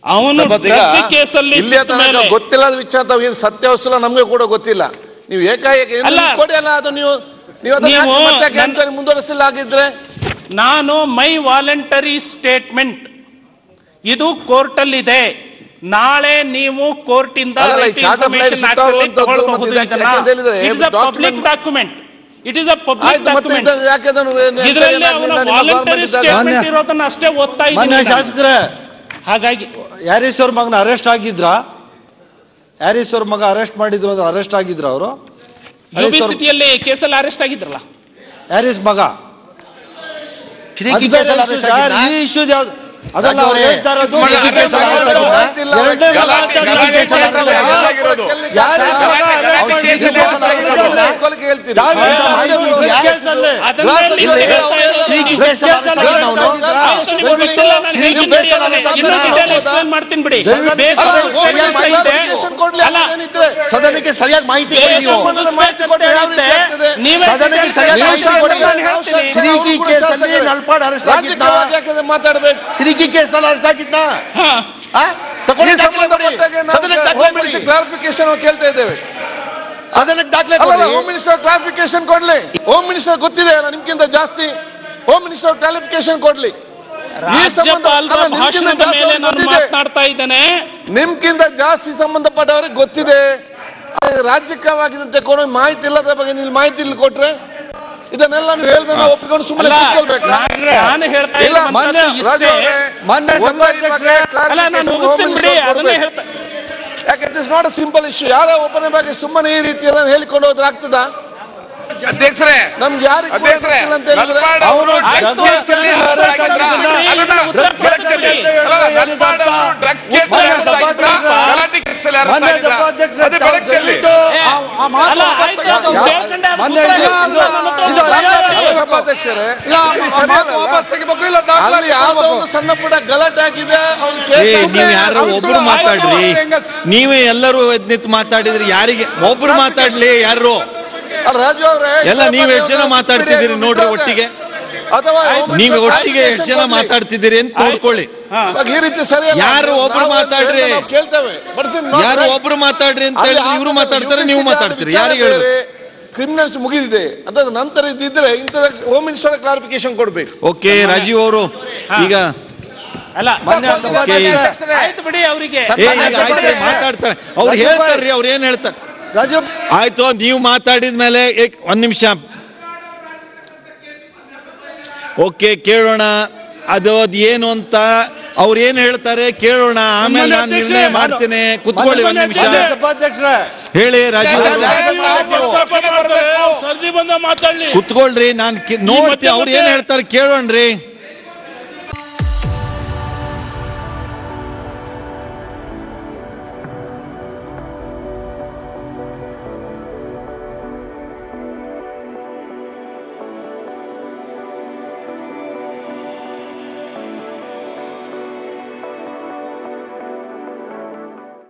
ಅವನು ಸಭಾಧ್ಯಕ್ಷ, ಡ್ರಗ್ ಕೇಸಲ್ಲಿ ಇಲ್ಲಿಯ ಸಿಕ್ಕ ತನಕ ಮೇಲೆ ಗೊತ್ತಿಲ್ಲದ ವಿಚಾರ ತಾವು ಏನು ಸತ್ಯಾವಸ್ಥಲ ನಮ್ಗೆ ಕೂಡ ಗೊತ್ತಿಲ್ಲ ನೀವು ಏಕಾಏಕಿ ಏನು ಅಲ್ಲ. ನೀವು ಕೊಡಿ ಅಲ್ಲ ಅದು ನೀವು ನೀವು ಅದನ್ನ ನೀವು ಯಾಕೆ ಮತ್ತೆ ಯಾಕೆ ನನ್ನ- enquiry ಮುಂದುವರಿಸಿಲ್ಲ ಆಗಿದ್ರೆ ನಾನು ಮೈ ವಾಲಂಟರಿ ಸ್ಟೇಟ್ಮೆಂಟ್ ಇದು ಕೋರ್ಟ್ ಅಲ್ಲಿ ಇದೆ ನಾಳೆ ನೀವು ಕೋರ್ಟ್ ಇಂದ ಅಲ್ಲಲ್ಲ, ಈ charter flight ಸುತ್ತಾಡುವಂಥದ್ದು ತಗೊಳ್ಬಹುದು ಮತ್ತೆ ಇದಕ್ಕೆ ಇದನ್ನ ಯಾಕಂತ ಹೇಳಿದ್ರೆ it's a public document- document it is a public ಆಯ್ತು ಮತ್ತೆ ಡಾಕ್ಯುಮೆಂಟ್ ಇದನ್ನ ಯಾಕೆ ಅದನ್ನು ಏನು- ಇದರಲ್ಲಿ enquiry ಅವನ ನಿಮ್ಮ ವಾಲಂಟರಿ government ಇದ್ದಾಗ- ಸ್ಟೇಟ್ಮೆಂಟ್ ಮಾನ್ಯ- ಇರೋದನ್ನ ಅಷ್ಟೇ ಓದ್ತಾ ಮಾನ್ಯ ಇದ್ದೀನಿ ನಾನು. ಶಾಸಕರೇ ಹಾಗಾಗಿ ಹ್ಯಾರಿಸ್ ಅವ್ರ ಮಗನ ಅರೆಸ್ಟ್ ಆಗಿದ್ರ ಹ್ಯಾರಿಸ್ ಅವ್ರ ಮಗ ಅರೆಸ್ಟ್ ಮಾಡಿದ್ರು ಅದು ಅರೆಸ್ಟ್ ಆಗಿದ್ರ ಅವರು ಯು ಬಿ ಸಿಟಿಯಲ್ಲಿ ಕೇಸಲ್ಲಿ ಅರೆಸ್ಟ್ ಆಗಿದ್ರಲ್ಲ ಹ್ಯಾರಿಸ್ ಮಗ ಶ್ರೀಕಿ ಅದು ಬೇರೆ ಕೇಸಲ್ಲಿ issue arrest ಸರ್. ಆಗಿದ್ನಾ? ಈ ಇಶ್ಯೂ ಯಾವ್ದು ಅದಲ್ಲ ರಾಜು ಅವ್ರು ಅವರೇ, ಹೇಳ್ತಾ ಇರೋದು ಮಗ ಶ್ರೀಕಿ arrest ಕೇಸಲ್ಲಿ ಆಗಿರೋದು ಆಗಿರೋದು. ಗೊತ್ತಿಲ್ಲ. ಎರಡನೇ ಮಗ ಗಲಾಟೆ- ಅಂತ ಗಲಾಟೆ ಕೇಸಲ್ಲಿ ಕೇಸಲ್ಲಿ ಆಗಿರೋದು. ಆಗಿರೋದು. ಯಾರು ಮಗ arrest ಅವ್ನು ಮಾಡಿದ್ರು? ಶ್ರೀಕಿ ಕೇಸಲ್ಲಿ ಆಗಿರೋದು. ಕೊಲಿಕೆ ಹೇಳ್ತೀರಿ. ಯಾವ ಇಂಥ ಮಾಹಿತಿ ಇದೆಯಾ? ಕೇಸಲ್ಲಿ? ಅದನ್ನೇ ಗ್ಲಾಸ್ ನೀವು ಇಲ್ಲಿ ಹೇಳ್ತಾ ಇರೋದು. ಶ್ರೀಕಿ ಡ್ರಗ್ ಕೇಸಲ್ಲಿ arrest ಕೇಸಲ್ಲಿ ಆಗಿದ್ನ ಅವನು? ಆಗಿದ್ರಾ? ಆಯ್ತು, ನಿಮ್ಗೆ ಗೊತ್ತಿಲ್ಲ, ನಾನು ಶ್ರೀ- ಹೇಳ್ತೀನಿ ಶ್ರೀ- ಬಿಡಿ ಅದನ್ನ. ಶ್ರೀ- ಇನ್ನೂ ಶ್ರೀ- detail ಶ್ರೀ- explain ಮಾಡ್ತೀನಿ ಬಿಡಿ ದಯವಿಟ್ಟು ಬೇಸಿಕ್ ಅಲ್ಲ, statement ಹೋಗಿ ಇದೆ. clarification ಕೊಡ್ಲಿ ಅಲ್ಲ, ಅದೇನಿದ್ರೆ. ಸದನಕ್ಕೆ ಸರಿಯಾಗಿ ಮಾಹಿತಿ ಕೊಡಿ ನೀವು ನೀವೇ ಸದನಕ್ಕೆ details ಸರಿಯಾಗಿ explain ಮಾಹಿತಿ ಕೊಡಿ. ನಾನು ಹೇಳ್ತೀನಿ. ಶ್ರೀಕಿ ಕೇಸಲ್ಲಿ ನಲ್ಪಾಡ್ ಅರೆಸ್ಟ್ ಆಗಿದ್ನ ರಾಜಕೀಯವಾಗಿ ಯಾಕೆ ಮಾತಾಡ್ಬೇಕು ಶ್ರೀಕಿ ಕೇಸಲ್ಲಿ ಅರೆಸ್ಟ್ ಆಗಿದ್ನ ಹಾ. ಆ? ತಗೊಳ್ಳಿ ಈ ದಾಖಲೆ ಕೊಡಿ. ಸಂಬಂಧಪಟ್ಟಾಗೆ ನಾವು ಸದನಕ್ಕೆ ದಾಖಲೆ ಹೋಮ್ ಕೊಡಿ ಮಿನಿಸ್ಟರ್ ಕ್ಲಾರಿಫಿಕೇಶನ್ ಕೇಳ್ತಾ ಇದ್ದೇವೆ ಸದನಕ್ಕೆ ದಾಖಲೆ ಅಲ್ಲ ಕೊಡಿ ಹೋಮ್ ಮಿನಿಸ್ಟರ್ ಕ್ಲಾರಿಫಿಕೇಶನ್ ಕೊಡ್ಲಿ ಹೋಮ್ ಮಿನಿಸ್ಟರ್ ಗೊತ್ತಿದೆ ಅಲ್ಲ ನಿಮ್ಗಿಂತ ಜಾಸ್ತಿ ಹೋಮ್ ಮಿನಿಸ್ಟರ್ ಕ್ಲಾರಿಫಿಕೇಶನ್ ಕೊಡ್ಲಿ ಈ ಸಂಬಂಧ ರಾಜ್ಯಪಾಲರ ಅಲ್ಲ, ನಿಮ್ಗಿಂತ ಭಾಷಣದ ಜಾಸ್ತಿ ಮೇಲೆ ಅವ್ರಿಗೆ ನಾನು ಗೊತ್ತಿದೆ. ಮಾತನಾಡ್ತಾ ಇದ್ದೇನೆ ನಿಮ್ಗಿಂತ ಜಾಸ್ತಿ ಸಂಬಂಧಪಟ್ಟವರಿಗೆ ಗೊತ್ತಿದೆ ಆದ್ರೆ ರಾಜ್ಯಕ್ಕವಾಗಿದ್ದಂತೆ ಕೊಡೋ ಮಾಹಿತಿ ಇಲ್ಲದ ಬಗ್ಗೆ ನೀವು ಮಾಹಿತಿ ಇಲ್ಲಿ ಕೊಟ್ರೆ ಇದನ್ನೆಲ್ಲ ನೀವು ಹೇಳ್ದೆ ನಾವು ಒಪ್ಪಿಕೊಂಡು ಸುಮ್ಮನೆ ಅಲ್ಲ, ಕೂತ್ಕೊಳ್ಬೇಕಾ ನಾನು- ನಾನು ಹೇಳ್ತಾ ಇಲ್ಲ, ಇರುವಂತದ್ದು ಮಾನ್ಯ ಇಷ್ಟೇ ರಾಜು ಅವರೇ, ಮಾನ್ಯ ಒಂದೇ ಈ ಬಗ್ಗೆ ಸಭಾಧ್ಯಕ್ಷರೇ, ಅಲ್ಲ ನಾನು clarification ಮುಗಿಸ್ತೀನಿ home ಬಿಡಿ minister ಅದನ್ನೇ ಕೊಡ್ಬೇಕು. ಹೇಳ್ತಾ ಯಾಕೆ it is not a simple issue ಯಾರೋ ಒಬ್ಬನ ಬಗ್ಗೆ ಸುಮ್ಮನೆ ಈ ರೀತಿ ಎಲ್ಲ ಹೇಳಿಕೊಂಡು ಹೋದ್ರೆ ಆಗ್ತದಾ ಅಧ್ಯಕ್ಷರೇ ನಮ್ಗೆ ಯಾರಿಗೆ ಕೂಡ ಅಧ್ಯಕ್ಷರೇ ಗೊತ್ತಿಲ್ಲ ಅಂತ ಹೇಳಿದ್ರೆ ನಲ್ಪಾಡ್ ಅವರು ಅವರು ಆಯ್ತು, ಡ್ರಗ್ಸ್ ಕೇಸಲ್ಲಿ ಆಯ್ತು, ಅರೆಸ್ಟ್ ಆಗಿದ್ರಾ? ಬಿಡಿ, ಅಲ್ಲ, ಇದನ್ನ ಉತ್ತರ ಡ್ರಗ್ಸ್ ಕೇಸಲ್ಲಿ ಕೊಡ್ತೀನಿ. ಅಲ್ಲ, ನಲ್ಪಾಡ್ ಅವರು ಡ್ರಗ್ಸ್ ಕೇಸಲ್ಲಿ ಮಾನ್ಯ ಅರೆಸ್ಟ್ ಆಗಿದ್ರಾ? ಸಭಾಧ್ಯಕ್ಷರೇ, ಗಲಾಟೆ ಕೇಸಲ್ಲಿ ಅರೆಸ್ಟ್ ಮಾನ್ಯ ಆಗಿದ್ರಾ? ಸಭಾಧ್ಯಕ್ಷರೇ, ಅದು ಬೆಳಕು ಚೆಲ್ಲಿ. ದಯವಿಟ್ಟು ಏ, ಅಲ್ಲ, ಆಯ್ತು, ಅದು ಯಾ- ಕೇಳ್ಕೊಂಡೆ ಅದು ಮಾನ್ಯ ಉತ್ತರ ಇದು- ಕೊಡ್ತೀನಿ, ಇದು- ನನ್ನ ಹತ್ರ ಇದು ಉತ್ತರ ಅನ್ಯಾಯ. ಕೊಡ್ತೀನಿ. ಅಲ್ಲ, ಸಭಾಧ್ಯಕ್ಷರೇ ಇಲ್ಲಿ ಸರಿಯಲ್ಲ. ಅಲ್ಲಿ ಯಾವುದೋ ಒಂದು ಸಣ್ಣ ಪುಟ್ಟ ಗಲಾಟೆ ಆಗಿದೆ ಅವ್ನು ಕೇಸ್ ಏ ಹಾಕಿದ್ರೆ ನೀವ್ ಯಾರು ಅವ್ನು ಒಬ್ರು ಸುಳ್ಳು ಮಾತಾಡ್ರಿ ಆಯ್ತು, ನೀವೇ ಎಲ್ಲರೂ ಎದ್ ನಿಂತು ಮಾತಾಡಿದ್ರಿ ಯಾರಿಗೆ ಒಬ್ರು ಮಾತಾಡ್ಲಿ ಯಾರು ಅಲ್ಲ, ರಾಜು ಅವರೇ ಎಲ್ಲ ನೀವ್ ಎಷ್ಟ್ ಜನ ಮಾತಾಡ್ತಿದ್ದೀರಿ ನೋಡ್ರಿ ಒಟ್ಟಿಗೆ ಅಥವಾ ನೀವ್ ಒಟ್ಟಿಗೆ ಎಷ್ಟ್ ಜನ ಮಾತಾಡ್ತಿದ್ದೀರಿ ಅಂತ ನೋಡ್ಕೊಳ್ಳಿ ಇವಾಗ ಈ ರೀತಿ ಸರಿಯಲ್ಲ ಯಾರು ಒಬ್ರು ನಾವು ಮಾತಾಡ್ರಿ. ಹೇಳ್ದೆ ನಾವು ಕೇಳ್ತೇವೆ But it's not ಯಾರು right. ಒಬ್ರು ಮಾತಾಡ್ರಿ ಅಂತ ಅಲ್ಲಿ ಹೇಳಿದ್ರೆ ಇವರು ಆಗೋದು ಮಾತಾಡ್ತಾರೆ UPC ನೀವು ಆದ ಮಾತಾಡ್ತೀರಿ ವಿಚಾರ ಯಾರಿಗೆ ಹೇಳ್ಬೇಕು ಬೇರೆ, ಕ್ರಿಮಿನಲ್ಸ್ ಮುಗಿದಿದೆ ಅದಾದ ನಂತರ ಇದ್ದಿದ್ರೆ ಇಂಥ ಹೋಮ್ ಮಿನಿಸ್ಟರ್ ಕ್ಲಾರಿಫಿಕೇಶನ್ ಕೊಡ್ಬೇಕು ಓಕೆ ರಾಜೀವ್ ಅವರು ಈಗ ಅಲ್ಲ ಮಾನ್ಯ ಸಭಾಧ್ಯಕ್ಷರೇ, ಆಯ್ತು ಬಿಡಿ ಅವರಿಗೆ ಏ ಈಗ ಆಯ್ತು ಮಾತಾಡ್ತಾರೆ ಅವ್ರು ಹೇಳ್ತಾರ್ರಿ ಅವ್ರು ಏನ್ ಹೇಳ್ತಾರೆ ರಾಜು ಆಯ್ತು ನೀವು ಮಾತಾಡಿದ ಮೇಲೆ ಏಕ್- ಒಂದ್ ನಿಮಿಷ ಓಕೆ ಕೇಳೋಣ ಅದು ಅದ್ ಏನು ಅಂತ ಅವ್ರು ಏನ್ ಹೇಳ್ತಾರೆ ಕೇಳೋಣ ಆಮೇಲೆ ನಾನು ನಿರ್ಣಯ ಮಾಡ್ತೇನೆ ಕುತ್ಕೊಳ್ಳಿ ಒಂದ್ ನಿಮಿಷ ಮಾನ್ಯ ಸಭಾಧ್ಯಕ್ಷರೇ ಹೇಳಿ ರಾಜೀವ್ ಅವ್ರೆ. ಸರ್ದಿ ಬಂದ ಮಾತಾಡ್ಲಿ ಕುತ್ಕೊಳ್ರಿ ನಾನು ನೋಡ್ತೀನಿ ಅವ್ರು ಏನ್ ಹೇಳ್ತಾರೆ ಕೇಳೋಣ್ರಿ